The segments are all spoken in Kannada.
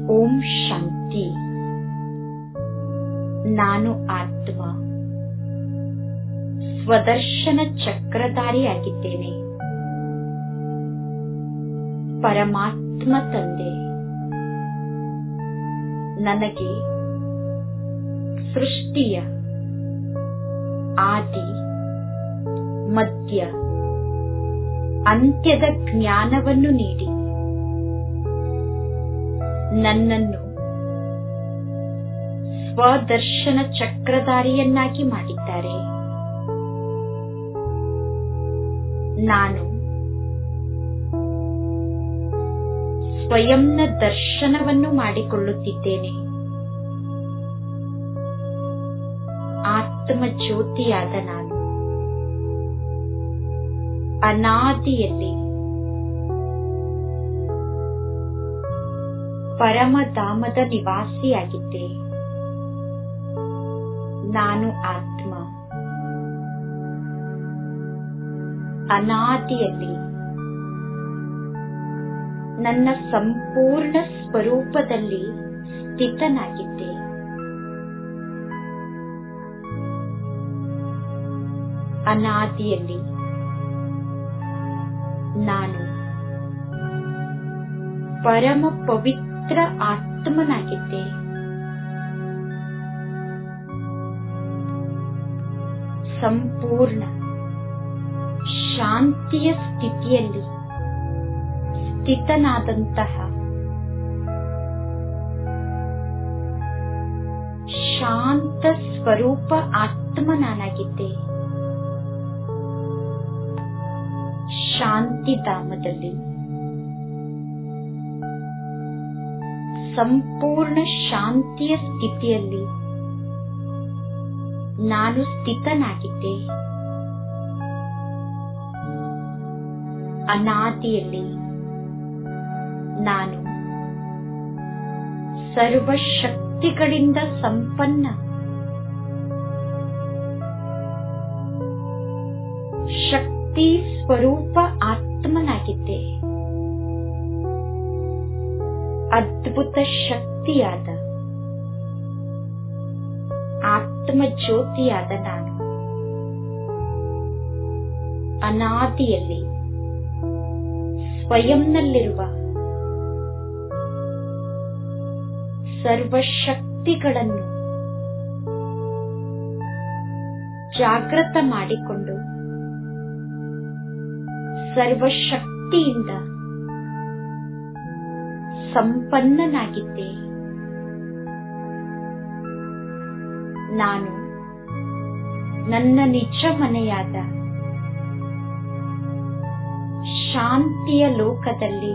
ಓಂ ಶಾಂತಿ ನಾನು ಆತ್ಮ ಸ್ವದರ್ಶನ ಚಕ್ರಧಾರಿಯಾಗಿದ್ದೇನೆ ಪರಮಾತ್ಮ ತಂದೆ ನನಗೆ ಸೃಷ್ಟಿಯ ಆದಿ ಮಧ್ಯ ಅಂತ್ಯದ ಜ್ಞಾನವನ್ನು ನೀಡಿ ನನ್ನನ್ನು ಸ್ವದರ್ಶನ ಚಕ್ರಧಾರಿಯನ್ನಾಗಿ ಮಾಡಿದ್ದಾರೆ ನಾನು ಸ್ವಯಂನ ದರ್ಶನವನ್ನು ಮಾಡಿಕೊಳ್ಳುತ್ತಿದ್ದೇನೆ ಆತ್ಮ ಜ್ಯೋತಿಯಾದ ನಾನು ಅನಾದಿಯಲ್ಲಿ ಪರಮಧಾಮದ ನಿವಾಸಿಯಾಗಿದ್ದೆ ನಾನು ಆತ್ಮ ಅನಾದಿಯಲ್ಲಿ ನನ್ನ ಸಂಪೂರ್ಣ ಸ್ವರೂಪದಲ್ಲಿ ಸ್ಥಿತನಾಗಿದ್ದೆ ಅನಾದಿಯಲ್ಲಿ ನಾನು ಪರಮ ಪವಿತ್ರ ಆತ್ಮನಾಗಿದ್ದೆ ಸಂಪೂರ್ಣ ಶಾಂತಿಯ ಸ್ಥಿತಿಯಲ್ಲಿ ಸ್ಥಿತನಾದಂತಹ ಶಾಂತ ಸ್ವರೂಪ ಆತ್ಮ ನಾನಾಗಿದ್ದೆ ಶಾಂತಿಧಾಮದಲ್ಲಿ ಸಂಪೂರ್ಣ ಶಾಂತಿಯ ಸ್ಥಿತಿಯಲ್ಲಿ ನಾನು ಸ್ಥಿತನಾಗಿದ್ದೆ ಅನಾದಿಯಲ್ಲಿ ನಾನು ಸರ್ವಶಕ್ತಿಗಳಿಂದ ಸಂಪನ್ನ ಶಕ್ತಿ ಸ್ವರೂಪ ಆತ್ಮನಾಗಿದ್ದೆ ಅದ್ಭುತ ಶಕ್ತಿಯಾದ ಆತ್ಮ ಜ್ಯೋತಿಯಾದ ನಾನು ಅನಾದಿಯಲ್ಲಿ ಸ್ವಯಂನಲ್ಲಿರುವ ಸರ್ವಶಕ್ತಿಗಳನ್ನು ಜಾಗೃತ ಮಾಡಿಕೊಂಡು ಸರ್ವಶಕ್ತಿಯಿಂದ ಸಂಪನ್ನನಾಗಿದ್ದೆ ನಾನು ನನ್ನ ನಿಜ ಮನೆಯಾದ ಶಾಂತಿಯ ಲೋಕದಲ್ಲಿ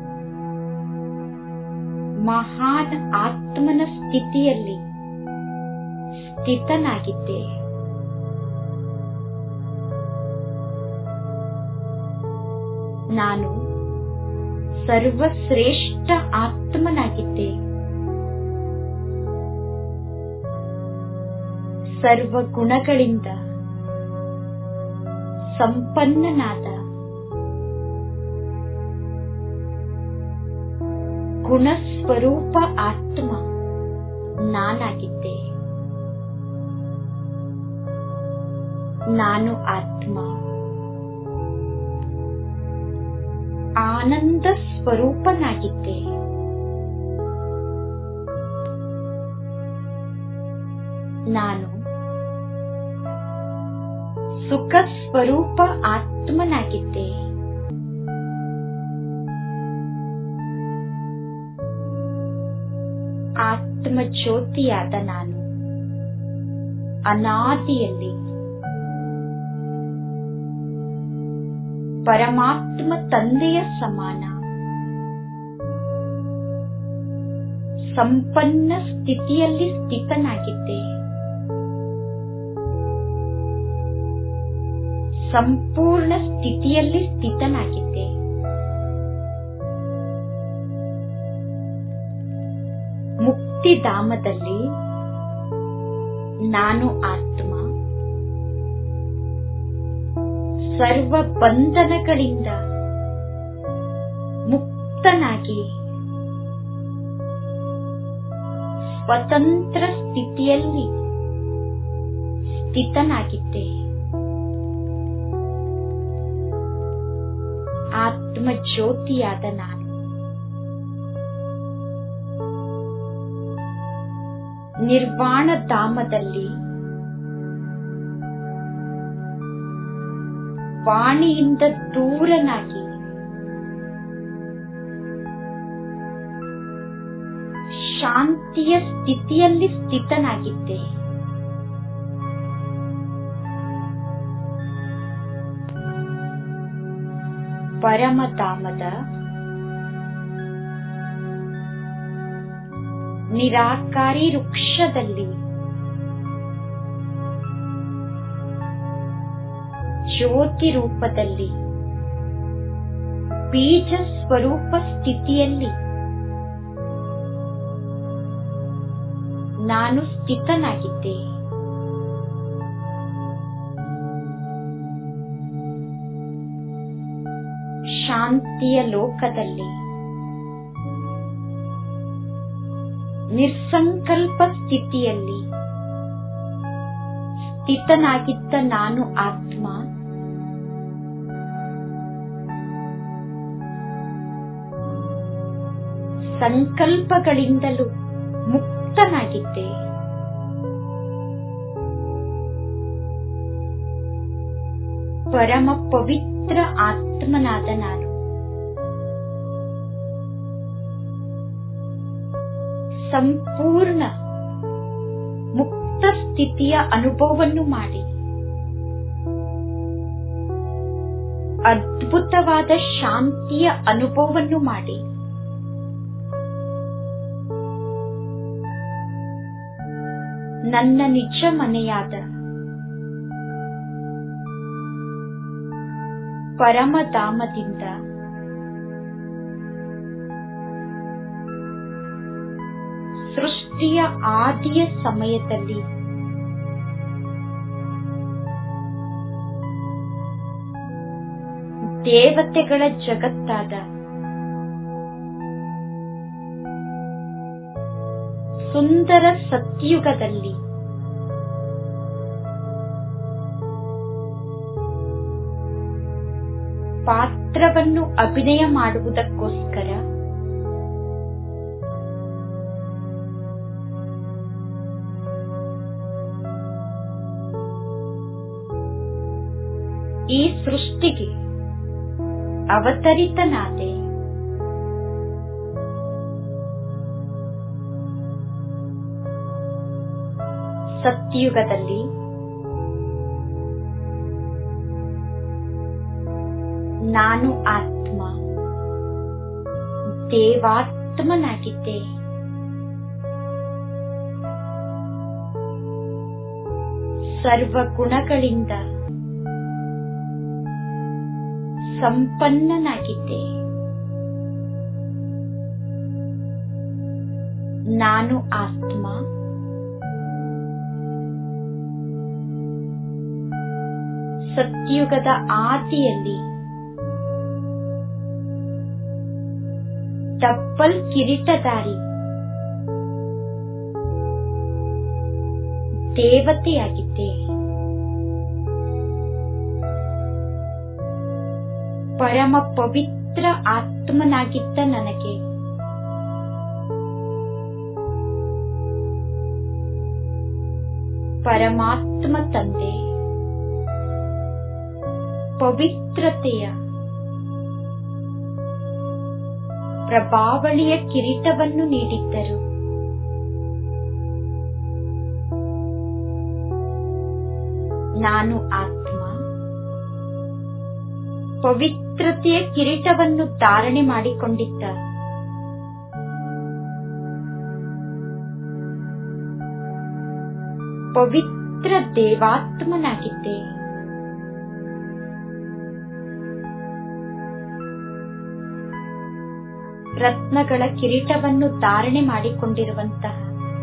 ಮಹಾನ್ ಆತ್ಮನ ಸ್ಥಿತಿಯಲ್ಲಿ ಸ್ಥಿತನಾಗಿದ್ದೆ ನಾನು ಸರ್ವಶ್ರೇಷ್ಠ ಆತ್ಮನಾಗಿದ್ದೆ ಸರ್ವ ಗುಣಗಳಿಂದ ಸಂಪನ್ನನಾದ ಗುಣಸ್ವರೂಪ ಆತ್ಮ ನಾನಾಗಿದ್ದೆ ನಾನು ಆತ್ಮ ಆನಂದ ಸ್ವರೂಪನಾಗಿದ್ದೆ ನಾನು ಸುಖ ಸ್ವರೂಪ ಆತ್ಮನಾಗಿದ್ದೆ ಆತ್ಮ ಜ್ಯೋತಿಯಾದ ನಾನು ಅನಾದಿಯಲ್ಲಿ ಪರಮಾತ್ಮ ತಂದೆಯ ಸಮಾನ ಸಂಪನ್ನ ಸ್ಥಿತಿಯಲ್ಲಿ ಸ್ಥಿತನಾಗಿದ್ದೆ ಸಂಪೂರ್ಣ ಸ್ಥಿತಿಯಲ್ಲಿ ಸ್ಥಿತನಾಗಿದ್ದೆ ಮುಕ್ತಿಧಾಮದಲ್ಲಿ ನಾನು ಆತ್ಮ ಸರ್ವ ಬಂಧನಗಳಿಂದ ಮುಕ್ತನಾಗಿ ಸ್ವತಂತ್ರ ಸ್ಥಿತಿಯಲ್ಲಿ ಸ್ಥಿತನಾಗಿದ್ದೆ ಆತ್ಮ ಜ್ಯೋತಿಯಾದ ನಾನು ನಿರ್ವಾಣ ಧಾಮದಲ್ಲಿ ವಾಣಿಯಿಂದ ದೂರನಾಗಿ ಶಾಂತಿಯ ಸ್ಥಿತಿಯಲ್ಲಿ ಸ್ಥಿತನಾಗಿದ್ದೆ ಪರಮಧಾಮದ ನಿರಾಕಾರಿ ವೃಕ್ಷದಲ್ಲಿ ಜ್ಯೋತಿ ರೂಪದಲ್ಲಿ ಬೀಜ ಸ್ವರೂಪ ಸ್ಥಿತಿಯಲ್ಲಿ ನಾನು ಸ್ಥಿತನಾಗಿದ್ದೆ ಶಾಂತಿಯ ಲೋಕದಲ್ಲಿ ನಿರ್ಸಂಕಲ್ಪ ಸ್ಥಿತಿಯಲ್ಲಿ ಸ್ಥಿತನಾಗಿದ್ದ ನಾನು ಆತ್ಮ ಸಂಕಲ್ಪಗಳಿಂದಲೂ ಮುಕ್ತನಾಗಿದ್ದೆ ಪರಮ ಪವಿತ್ರ ಆತ್ಮನಾದ ನಾನು ಸಂಪೂರ್ಣ ಮುಕ್ತ ಸ್ಥಿತಿಯ ಅನುಭವವನ್ನು ಮಾಡಿ ಅದ್ಭುತವಾದ ಶಾಂತಿಯ ಅನುಭವವನ್ನು ಮಾಡಿ ನನ್ನ ನಿಜ ಮನೆಯಾದ ಪರಮಧಾಮದಿಂದ ಸೃಷ್ಟಿಯ ಆದಿಯ ಸಮಯದಲ್ಲಿ ದೇವತೆಗಳ ಜಗತ್ತಾದ ಸುಂದರ ಸತ್ಯುಗದಲ್ಲಿ ಪಾತ್ರವನ್ನು ಅಭಿನಯ ಮಾಡುವುದಕ್ಕೋಸ್ಕರ ಈ ಸೃಷ್ಟಿಗೆ ಅವತರಿತನಾದೆ ಸತ್ಯುಗದಲ್ಲಿ ನಾನು ಆತ್ಮ ದೇವಾತ್ಮನಾಗಿದ್ದೆ ಸರ್ವ ಗುಣಗಳಿಂದ ಸಂಪನ್ನನಾಗಿದ್ದೆ ನಾನು ಆತ್ಮ ಸತ್ಯುಗದ ಆದಿಯಲ್ಲಿ ಡಬ್ಬಲ್ ಕಿರೀಟಧಾರಿ ದೇವತೆಯಾಗಿದ್ದೆ ಪರಮ ಪವಿತ್ರ ಆತ್ಮನಾಗಿದ್ದ ನನಗೆ ಪರಮಾತ್ಮ ತಂದೆ ಪವಿತ್ರತೆಯ ಪ್ರಭಾವಳಿಯ ಕಿರೀಟವನ್ನು ನೀಡಿದ್ದರು ನಾನು ಆತ್ಮ ಪವಿತ್ರತೆಯ ಕಿರೀಟವನ್ನು ಧಾರಣೆ ಮಾಡಿಕೊಂಡಿದ್ದ ಪವಿತ್ರ ದೇವಾತ್ಮನಾಗಿದ್ದೆ ರತ್ನಗಳ ಕಿರೀಟವನ್ನು ಧಾರಣೆ ಮಾಡಿಕೊಂಡಿರುವಂತಹ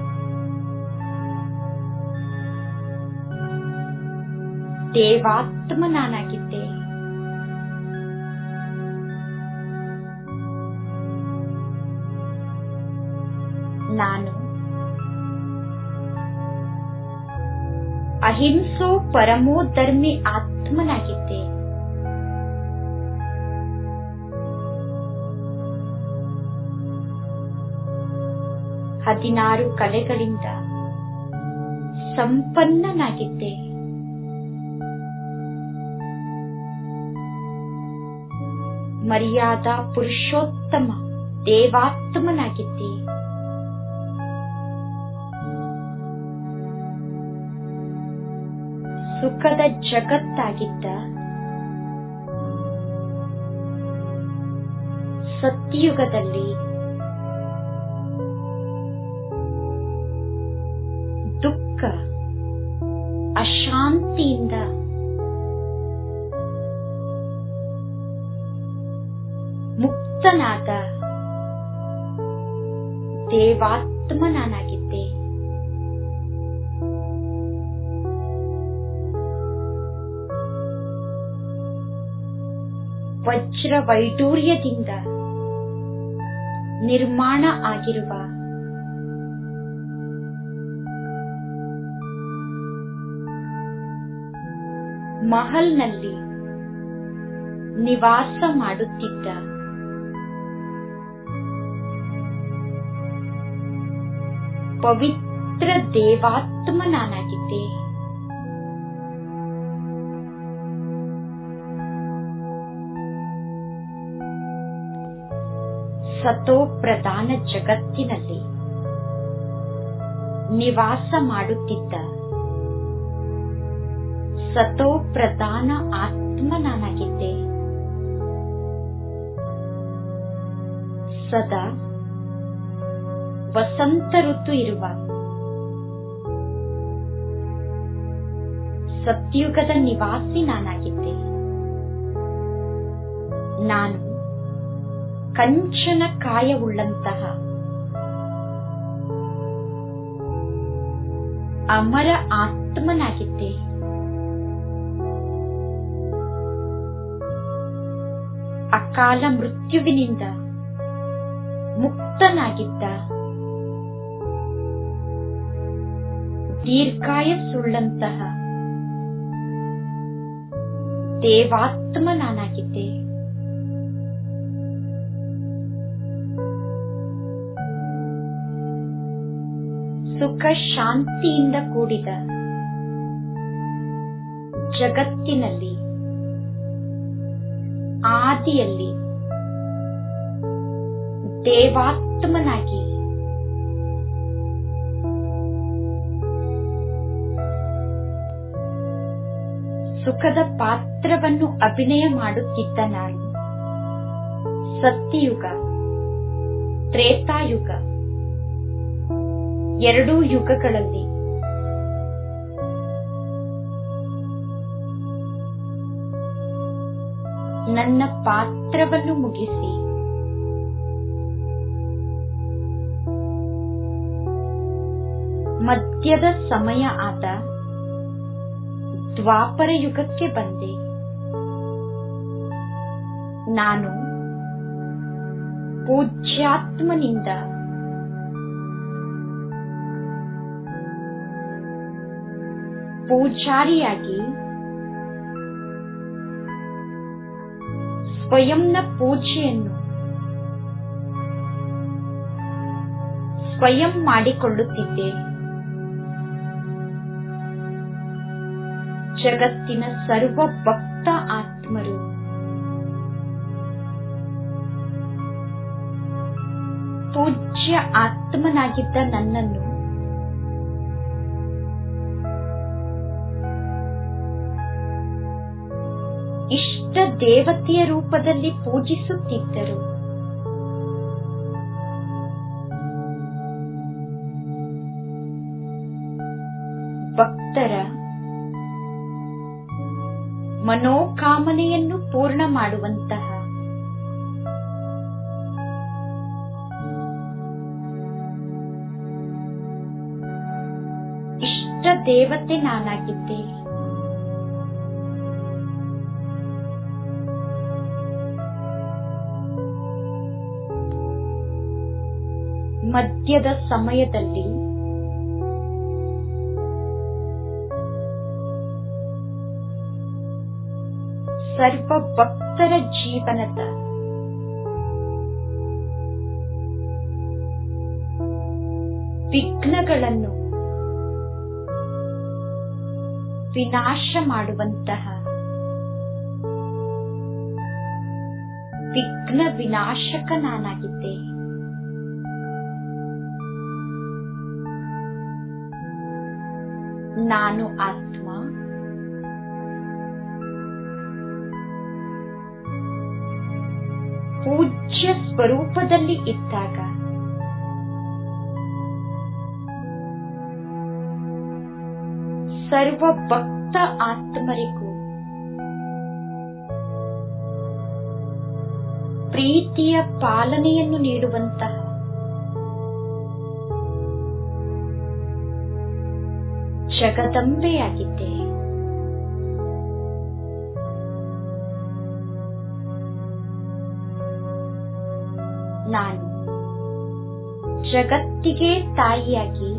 ದೇವಾತ್ಮ ನಾನಾಗಿದ್ದೆ ನಾನು ಅಹಿಂಸೋ ಪರಮೋ ಧರ್ಮಿ ಆತ್ಮನಾಗಿದ್ದೆ ಹದಿನಾರು ಕಲೆಗಳಿಂದ ಸಂಪನ್ನನಾಗಿದ್ದೆ ಮರ್ಯಾದಾ ಪುರುಷೋತ್ತಮ ದೇವಾತ್ಮನಾಗಿದ್ದೆ ಸುಖದ ಜಗತ್ತಾಗಿದ್ದ ಸತ್ಯುಗದಲ್ಲಿ ದುಃಖ ಅಶಾಂತಿಯಿಂದ ಮುಕ್ತನಾದ ದೇವಾತ್ಮ ನಾನಾಗಿದ್ದೆ ವಜ್ರ ವೈಡೂರ್ಯದಿಂದ ನಿರ್ಮಾಣ ಆಗಿರುವ ಮಹಲ್ನಲ್ಲಿ ನಿವಾಸ ಮಾಡುತ್ತಿದ್ದ ಪವಿತ್ರ ದೇವಾತ್ಮ ನಾನಾಗಿದ್ದೆ ಸತೋ ಪ್ರಧಾನ ಜಗತ್ತಿನಲ್ಲಿ ನಿವಾಸ ಮಾಡುತ್ತಿದ್ದ ಸತೋ ಪ್ರಧಾನ ಆತ್ಮ ನಾನಾಗಿದ್ದೆ ಸದಾ ವಸಂತ ಋತು ಇರುವ ಸತ್ಯುಗದ ನಿವಾಸಿ ನಾನಾಗಿದ್ದೆ ನಾನು ಕಂಚನ ಕಾಯವುಳ್ಳಂತಹ ಅಮರ ಆತ್ಮನಾಗಿದ್ದೆ ಅಕಾಲ ಮೃತ್ಯುವಿನಿಂದ ಮುಕ್ತನಾಗಿದ್ದ ದೀರ್ಘಾಯಸ್ಸುಳ್ಳಂತಹ ದೇವಾತ್ಮ ನಾನಾಗಿದ್ದೆ ಸುಖ ಶಾಂತಿಯಿಂದ ಕೂಡಿದ ಜಗತ್ತಿನಲ್ಲಿ ಆದಿಯಲ್ಲಿ ದೇವಾತ್ಮನಾಗಿ ಸುಖದ ಪಾತ್ರವನ್ನು ಅಭಿನಯ ಮಾಡುತ್ತಿದ್ದ ನಾನು ಸತ್ಯಯುಗ ತ್ರೇತಾಯುಗ ಎರಡೂ ಯುಗಗಳಲ್ಲಿ ನನ್ನ ಪಾತ್ರವನ್ನು ಮುಗಿಸಿ ಮಧ್ಯದ ಸಮಯ ಆದ ದ್ವಾಪರ ಯುಗಕ್ಕೆ ಬಂದೆ ನಾನು ಪೂಜ್ಯಾತ್ಮನಿಂದ ಪೂಜಾರಿಯಾಗಿ ಸ್ವಯಂನ ಪೂಜೆಯನ್ನು ಸ್ವಯಂ ಮಾಡಿಕೊಳ್ಳುತ್ತಿದ್ದೆ ಜಗತ್ತಿನ ಸರ್ವ ಭಕ್ತ ಆತ್ಮರು ಪೂಜ್ಯ ಆತ್ಮನಾಗಿದ್ದ ನನ್ನನ್ನು ಇಷ್ಟ ದೇವತೆಯ ರೂಪದಲ್ಲಿ ಪೂಜಿಸುತ್ತಿದ್ದರು ಭಕ್ತರ ಮನೋಕಾಮನೆಯನ್ನು ಪೂರ್ಣ ಮಾಡುವಂತಹ ಇಷ್ಟ ದೇವತೆ ನಾನಾಗಿದ್ದೆ ಮಧ್ಯದ ಸಮಯದಲ್ಲಿ ಸರ್ವ ಭಕ್ತರ ಜೀವನದ ವಿಘ್ನಗಳನ್ನು ವಿನಾಶ ಮಾಡುವಂತಹ ವಿಘ್ನ ವಿನಾಶಕ ನಾನಾಗಿದ್ದೆ ನಾನು ಆತ್ಮ ಪೂಜ್ಯ ಸ್ವರೂಪದಲ್ಲಿ ಇದ್ದಾಗ ಸರ್ವ ಭಕ್ತ ಆತ್ಮರಿಗೂ ಪ್ರೀತಿಯ ಪಾಲನೆಯನ್ನು ನೀಡುವಂತಹ ಜಗದಂಬೆಯಾಗಿದ್ದೆ ನಾನು ಜಗತ್ತಿಗೆ ತಾಯಿಯಾಗಿ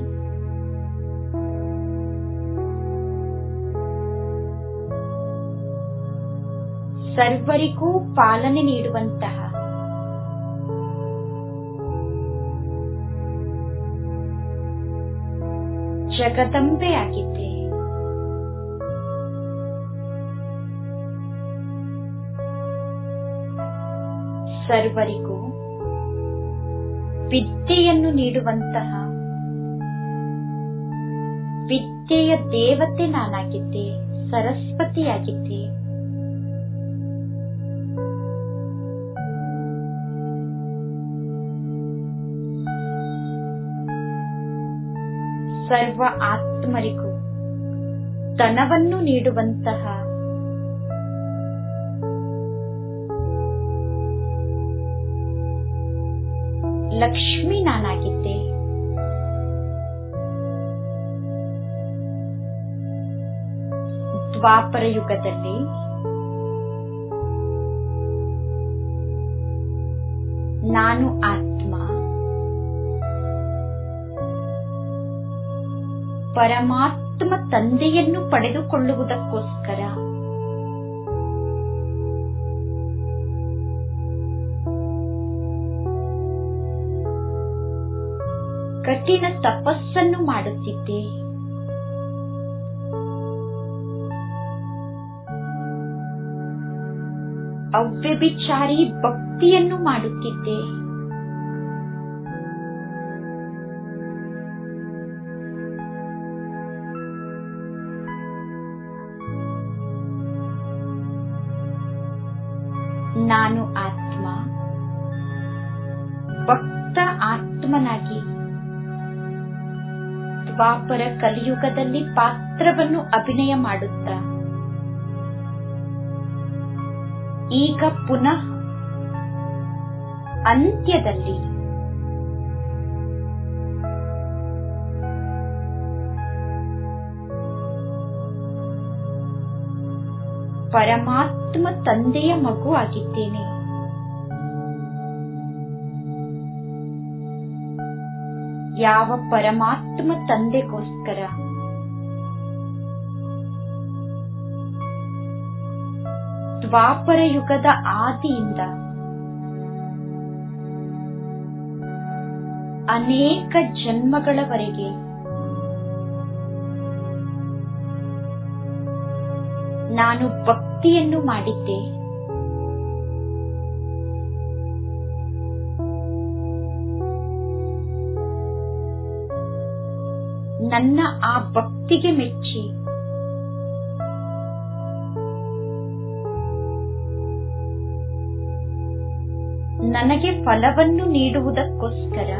ಸರ್ವರಿಗೂ ಪಾಲನೆ ನೀಡುವಂತಹ ಜಗದಂಬೆಯಾಗಿದ್ದೆ ಸರ್ವರಿಗೂ ವಿದ್ಯೆಯನ್ನು ನೀಡುವಂತಹ ವಿದ್ಯೆಯ ದೇವತೆ ನಾನಾಗಿದ್ದೆ ಸರಸ್ವತಿಯಾಗಿದ್ದೆ ಸರ್ವ ಆತ್ಮರಿಗೂ ಧನವನ್ನು ನೀಡುವಂತಹ ಲಕ್ಷ್ಮಿ ನಾನಾಗಿದ್ದೆ ದ್ವಾಪರ ಯುಗದಲ್ಲಿ ನಾನು ಆತ್ಮ ಪರಮಾತ್ಮ ತಂದೆಯನ್ನು ಪಡೆದುಕೊಳ್ಳುವುದಕ್ಕೋಸ್ಕರ ಕಠಿಣ ತಪಸ್ಸನ್ನು ಮಾಡುತ್ತಿದ್ದೆ ಅವ್ಯಭಿಚಾರಿ ಭಕ್ತಿಯನ್ನು ಮಾಡುತ್ತಿದ್ದೆ ನಾನು ಆತ್ಮ ಭಕ್ತ ಆತ್ಮನಾಗಿ ದ್ವಾಪರ ಕಲಿಯುಗದಲ್ಲಿ ಪಾತ್ರವನ್ನು ಅಭಿನಯ ಮಾಡುತ್ತಾ ಈಗ ಪುನಃ ಅಂತ್ಯದಲ್ಲಿ ಪರಮಾತ್ಮ ತಂದೆಯ ಮಗು ಆಗಿದ್ದೇನೆ ಯಾವ ಪರಮಾತ್ಮ ತಂದೆಗೋಸ್ಕರ ದ್ವಾಪರ ಯುಗದ ಆದಿಯಿಂದ ಅನೇಕ ಜನ್ಮಗಳವರೆಗೆ ನಾನು ಭಕ್ತಿಯನ್ನು ಮಾಡಿದ್ದೆ ನನ್ನ ಆ ಭಕ್ತಿಗೆ ಮೆಚ್ಚಿ ನನಗೆ ಫಲವನ್ನು ನೀಡುವುದಕ್ಕೋಸ್ಕರ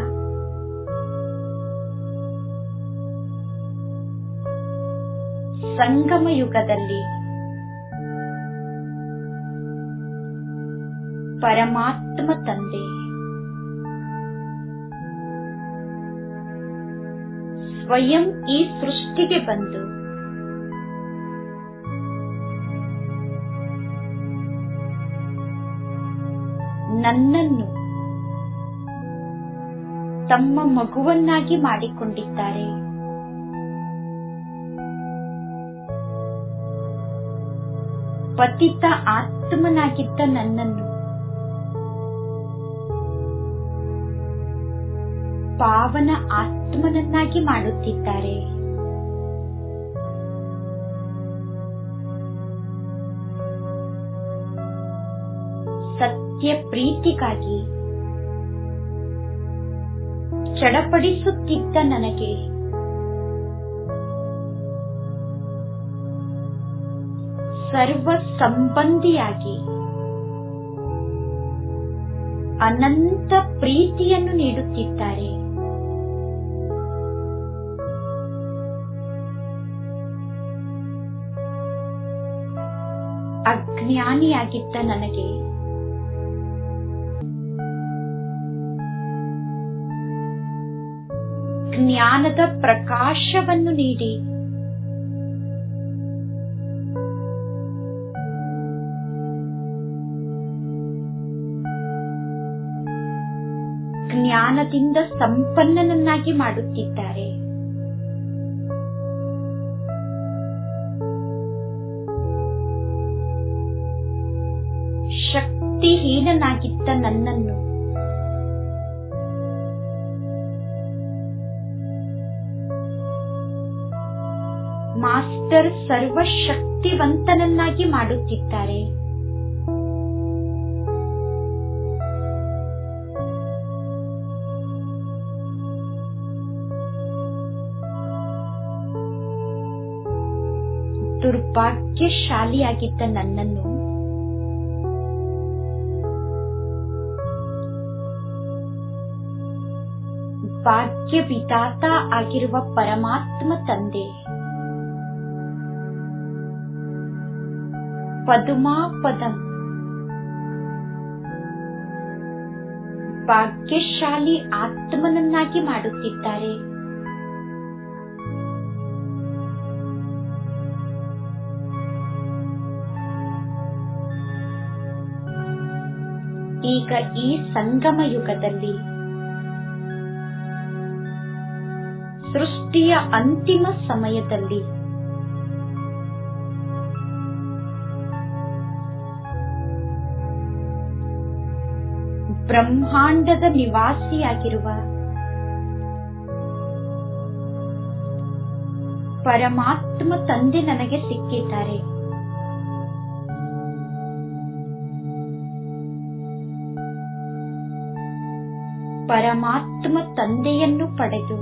ಸಂಗಮ ಯುಗದಲ್ಲಿ ಪರಮಾತ್ಮ ತಂದೆ ಸ್ವಯಂ ಈ ಸೃಷ್ಟಿಗೆ ಬಂದು ನನ್ನನ್ನು ತಮ್ಮ ಮಗುವನ್ನಾಗಿ ಮಾಡಿಕೊಂಡಿದ್ದಾರೆ ಪತಿತ ಆತ್ಮನಾಗಿದ್ದ ನನ್ನನ್ನು ಪಾವನ ಆತ್ಮನನ್ನಾಗಿ ಮಾಡುತ್ತಿದ್ದಾರೆ ಸತ್ಯ ಪ್ರೀತಿಗಾಗಿ ಚಡಪಡಿಸುತ್ತಿದ್ದ ನನಗೆ ಸರ್ವ ಸಂಬಂಧಿಯಾಗಿ ಅನಂತ ಪ್ರೀತಿಯನ್ನು ನೀಡುತ್ತಿದ್ದಾರೆ ಅಜ್ಞಾನಿಯಾಗಿದ್ದ ನನಗೆ ಜ್ಞಾನದ ಪ್ರಕಾಶವನ್ನು ನೀಡಿ ಜ್ಞಾನದಿಂದ ಸಂಪನ್ನನನ್ನಾಗಿ ಮಾಡುತ್ತಿದ್ದಾರೆ ಶಕ್ತಿಹೀನನಾಗಿದ್ದ ನನ್ನನ್ನು ಮಾಸ್ಟರ್ ಸರ್ವಶಕ್ತಿವಂತನನ್ನಾಗಿ ಮಾಡುತ್ತಿದ್ದಾರೆ ದುರ್ಭಾಗ್ಯಶಾಲಿಯಾಗಿದ್ದ ನನ್ನನ್ನು ಭಾಗ್ಯ ವಿಧಾತ ಆಗಿರುವ ಪರಮಾತ್ಮ ತಂದೆ ಪದುಮಾ ಪದಂ ಭಾಗ್ಯಶಾಲಿ ಆತ್ಮನನ್ನಾಗಿ ಮಾಡುತ್ತಿದ್ದಾರೆ ಈಗ ಈ ಸಂಗಮ ಯುಗದಲ್ಲಿ ಸೃಷ್ಟಿಯ ಅಂತಿಮ ಸಮಯದಲ್ಲಿ ಬ್ರಹ್ಮಾಂಡದ ನಿವಾಸಿಯಾಗಿರುವ ಪರಮಾತ್ಮ ತಂದೆ ನನಗೆ ಸಿಕ್ಕಿದ್ದಾರೆ ಪರಮಾತ್ಮ ತಂದೆಯನ್ನು ಪಡೆದು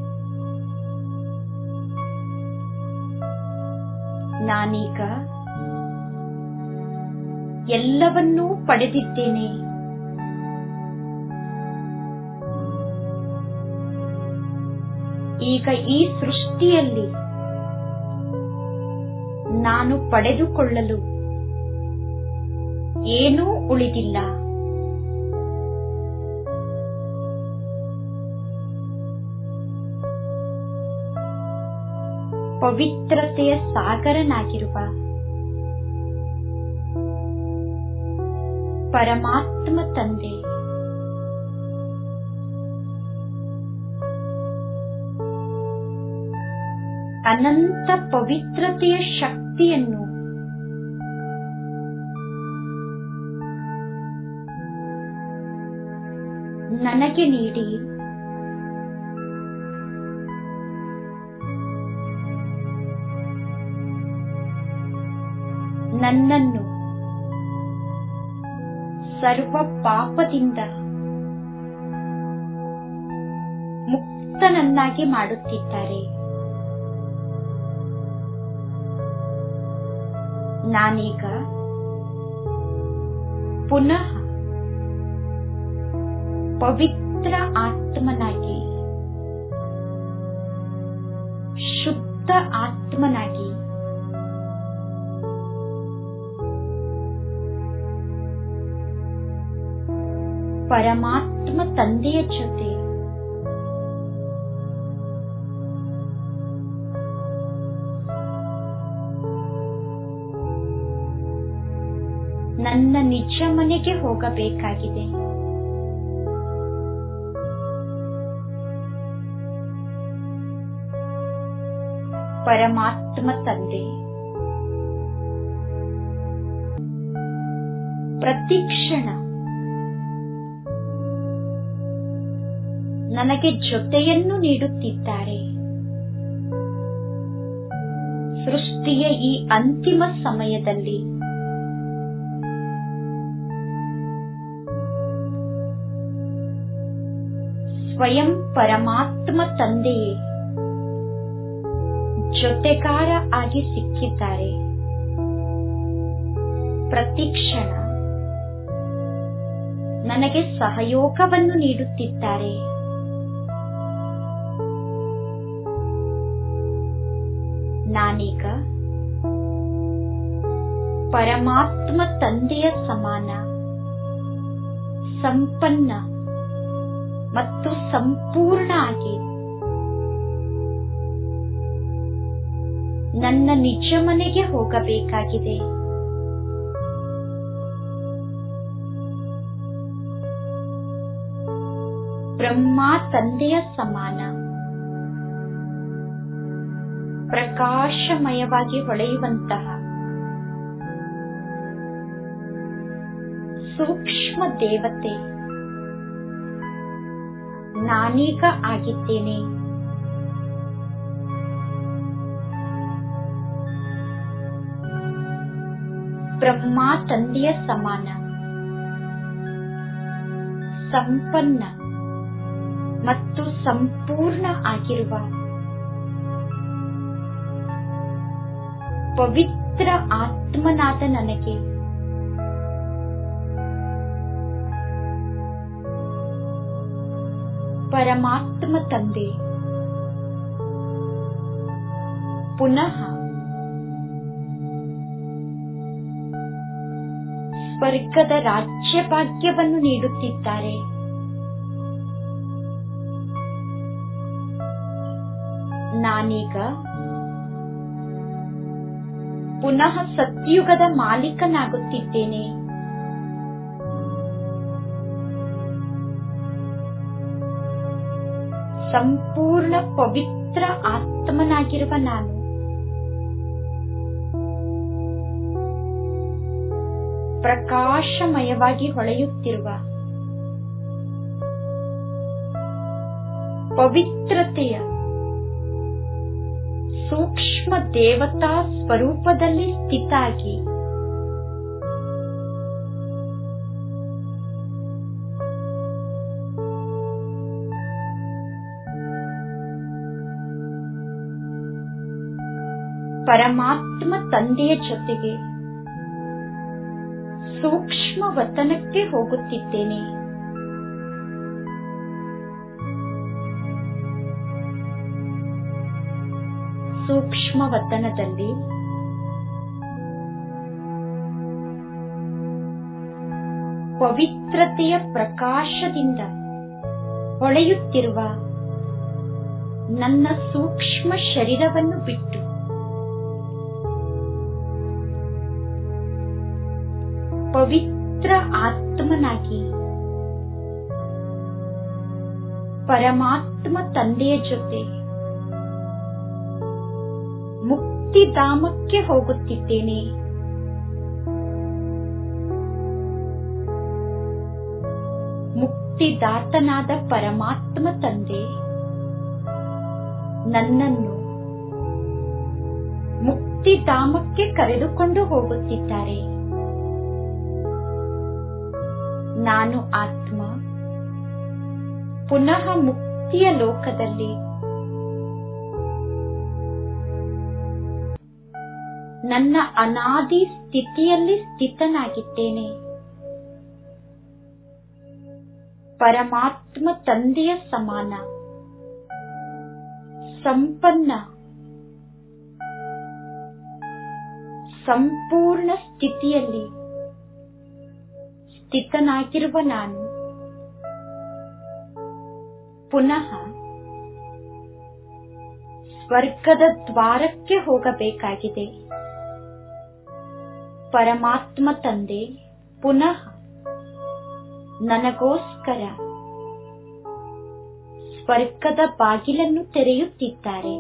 ನಾನೀಗ ಎಲ್ಲವನ್ನೂ ಪಡೆದಿದ್ದೇನೆ ಈಗ ಈ ಸೃಷ್ಟಿಯಲ್ಲಿ ನಾನು ಪಡೆದುಕೊಳ್ಳಲು ಏನೂ ಉಳಿದಿಲ್ಲ ಪವಿತ್ರತೆಯ ಸಾಗರನಾಗಿರುವ ಪರಮಾತ್ಮ ತಂದೆ ಅನಂತ ಪವಿತ್ರತೆಯ ಶಕ್ತಿಯನ್ನು ನನಗೆ ನೀಡಿ ನನ್ನನ್ನು ಸರ್ವ ಪಾಪದಿಂದ ಮುಕ್ತನನ್ನಾಗಿ ಮಾಡುತ್ತಿದ್ದಾರೆ ನಾನೀಗ ಪುನಃ ಪವಿತ್ರ ಆತ್ಮನಾಗಿ ಶುದ್ಧ ಆತ್ಮನಾಗಿ ಪರಮಾತ್ಮ ತಂದೆಯ ಜೊತೆ ನನ್ನ ನಿಜ ಮನೆಗೆ ಹೋಗಬೇಕಾಗಿದೆ ಪರಮಾತ್ಮ ತಂದೆ ಪ್ರತಿಕ್ಷಣ ನನಗೆ ಜೊತೆಯನ್ನು ನೀಡುತ್ತಿದ್ದಾರೆ ಸೃಷ್ಟಿಯ ಈ ಅಂತಿಮ ಸಮಯದಲ್ಲಿ ಸ್ವಯಂ ಪರಮಾತ್ಮ ತಂದೆಯೇ ಜೊತೆಗಾರ ಆಗಿ ಸಿಕ್ಕಿದ್ದಾರೆ ಪ್ರತಿಕ್ಷಣ ನನಗೆ ಸಹಯೋಗವನ್ನು ನೀಡುತ್ತಿದ್ದಾರೆ ನಾನೀಗ ಪರಮಾತ್ಮ ತಂದೆಯ ಸಮಾನ ಸಂಪನ್ನ ಮತ್ತು ಸಂಪೂರ್ಣ ಆಗಿ ನನ್ನ ನಿಜ ಮನೆಗೆ ಹೋಗಬೇಕಾಗಿದೆ ಬ್ರಹ್ಮ ತಂದೆಯ ಸಮಾನ ಪ್ರಕಾಶಮಯವಾಗಿ ಹೊಳೆಯುವಂತಹ ಸೂಕ್ಷ್ಮ ದೇವತೆ ನಾನೀಗ ಆಗಿದ್ದೇನೆ ಬ್ರಹ್ಮ ತಂದೆಯ ಸಮಾನ ಸಂಪನ್ನ ಮತ್ತು ಸಂಪೂರ್ಣ ಆಗಿರುವ ಪವಿತ್ರ ಆತ್ಮನಾದ ನನಗೆ ಪರಮಾತ್ಮ ತಂದೆ ಪುನಃ ಸ್ವರ್ಗದ ರಾಜ್ಯ ಭಾಗ್ಯವನ್ನು ನೀಡುತ್ತಿದ್ದಾರೆ ನಾನೀಗ ಪುನಃ ಸತ್ಯುಗದ ಮಾಲೀಕನಾಗುತ್ತಿದ್ದೇನೆ ಸಂಪೂರ್ಣ ಪವಿತ್ರ ಆತ್ಮನಾಗಿರುವ ನಾನು ಪ್ರಕಾಶಮಯವಾಗಿ ಹೊಳೆಯುತ್ತಿರುವ ಪವಿತ್ರತೆಯ ಸೂಕ್ಷ್ಮ ದೇವತಾ ಸ್ವರೂಪದಲ್ಲಿ ಸ್ಥಿತಾಗಿ ಪರಮಾತ್ಮ ತಂದೆಯ ಜೊತೆಗೆ ಸೂಕ್ಷ್ಮ ವತನಕ್ಕೆ ಹೋಗುತ್ತಿದ್ದೇನೆ ಸೂಕ್ಷ್ಮ ವತನದಲ್ಲಿ ಪವಿತ್ರತೆಯ ಪ್ರಕಾಶದಿಂದ ಹೊಳೆಯುತ್ತಿರುವ ನನ್ನ ಸೂಕ್ಷ್ಮ ಶರೀರವನ್ನು ಬಿಟ್ಟು ಪವಿತ್ರ ಆತ್ಮನಾಗಿ ಪರಮಾತ್ಮ ತಂದೆಯ ಜೊತೆ ಮುಕ್ತಿಧಾಮಕ್ಕೆ ಹೋಗುತ್ತಿದ್ದೇನೆ ಮುಕ್ತಿದಾತನಾದ ಪರಮಾತ್ಮ ತಂದೆ ನನ್ನನ್ನು ಮುಕ್ತಿಧಾಮಕ್ಕೆ ಕರೆದುಕೊಂಡು ಹೋಗುತ್ತಿದ್ದಾರೆ ನಾನು ಆತ್ಮ ಪುನಃ ಮುಕ್ತಿಯ ಲೋಕದಲ್ಲಿ ನನ್ನ ಅನಾದಿ ಸ್ಥಿತಿಯಲ್ಲಿ ಸ್ಥಿತನಾಗಿದ್ದೇನೆ ಪರಮಾತ್ಮ ತಂದೆಯ ಸಮಾನ ಸಂಪನ್ನ ಸಂಪೂರ್ಣ ಸ್ಥಿತಿಯಲ್ಲಿ ಸ್ಥಿತನಾಗಿರುವ ನಾನು ಪುನಃ ಸ್ವರ್ಗದ ದ್ವಾರಕ್ಕೆ ಹೋಗಬೇಕಾಗಿದೆ ಪರಮಾತ್ಮ ತಂದೆ ಪುನಃ ನನಗೋಸ್ಕರ ಸ್ವರ್ಗದ ಬಾಗಿಲನ್ನು ತೆರೆಯುತ್ತಿದ್ದಾರೆ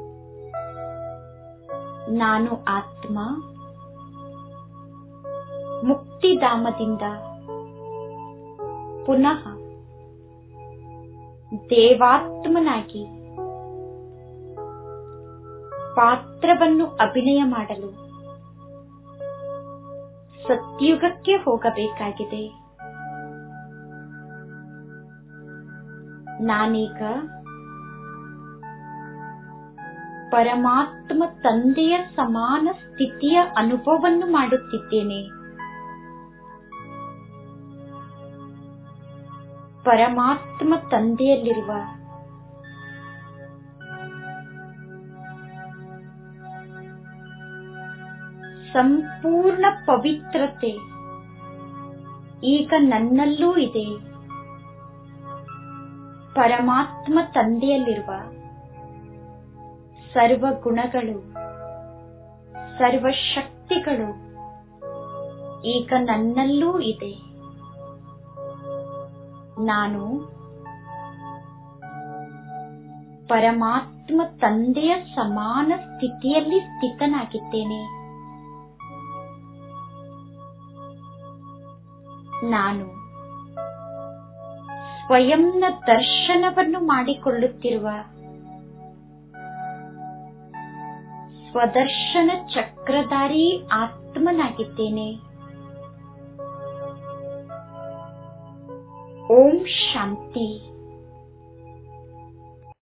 ನಾನು ಆತ್ಮ ಮುಕ್ತಿಧಾಮದಿಂದ ಪುನಃ ದೇವಾತ್ಮನಾಗಿ ಪಾತ್ರವನ್ನು ಅಭಿನಯ ಮಾಡಲು ಸತ್ಯುಗಕ್ಕೆ ಹೋಗಬೇಕಾಗಿದೆ ನಾನೀಗ ಪರಮಾತ್ಮ ತಂದೆಯ ಸಮಾನ ಸ್ಥಿತಿಯ ಅನುಭವವನ್ನು ಮಾಡುತ್ತಿದ್ದೇನೆ ಪರಮಾತ್ಮ ತಂದೆಯಲ್ಲಿರುವ ಸಂಪೂರ್ಣ ಪವಿತ್ರತೆ ಈಗ ನನ್ನಲ್ಲೂ ಇದೆ ಪರಮಾತ್ಮ ತಂದೆಯಲ್ಲಿರುವ ಸರ್ವ ಗುಣಗಳು ಸರ್ವ ಶಕ್ತಿಗಳು ಈಗ ನನ್ನಲ್ಲೂ ಇದೆ ನಾನು ಪರಮಾತ್ಮ ತಂದೆಯ ಸಮಾನ ಸ್ಥಿತಿಯಲ್ಲಿ ಸ್ಥಿತನಾಗಿದ್ದೇನೆ ನಾನು ಸ್ವಯಂನ ದರ್ಶನವನ್ನು ಮಾಡಿಕೊಳ್ಳುತ್ತಿರುವ ಸ್ವದರ್ಶನ ಚಕ್ರಧಾರಿ ಆತ್ಮನಾಗಿದ್ದೇನೆ ಓಂ ಶಾಂತಿ